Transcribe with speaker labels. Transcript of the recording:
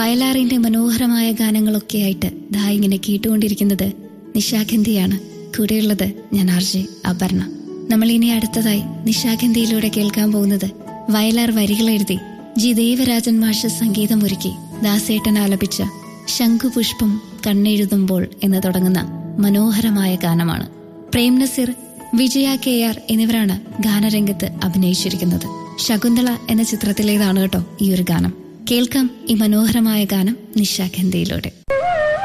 Speaker 1: വയലാറിന്റെ മനോഹരമായ ഗാനങ്ങളൊക്കെയായിട്ട് ദാ ഇങ്ങനെ കേട്ടുകൊണ്ടിരിക്കുന്നത് നിശാഗന്ധിയാണ് കൂടെയുള്ളത് ഞാൻ ആർജെ അപർണ നമ്മൾ ഇനി അടുത്തതായി നിശാഗന്ധിയിലൂടെ കേൾക്കാൻ പോകുന്നത് വയലാർ വരികൾ എഴുതി ജി ദേവരാജൻ മാഷ സംഗീതമൊരുക്കി ദാസേട്ടൻ ആലപിച്ച ശംഖുപുഷ്പം കണ്ണെഴുതുമ്പോൾ എന്ന് തുടങ്ങുന്ന മനോഹരമായ ഗാനമാണ് പ്രേം നസീർ വിജയ കെ ആർ എന്നിവരാണ് ഗാനരംഗത്ത് അഭിനയിച്ചിരിക്കുന്നത് ശകുന്തള എന്ന ചിത്രത്തിലേതാണ് കേട്ടോ ഈ ഒരു ഗാനം കേൾക്കാം ഈ മനോഹരമായ ഗാനം നിശാഗന്ധിയിലൂടെ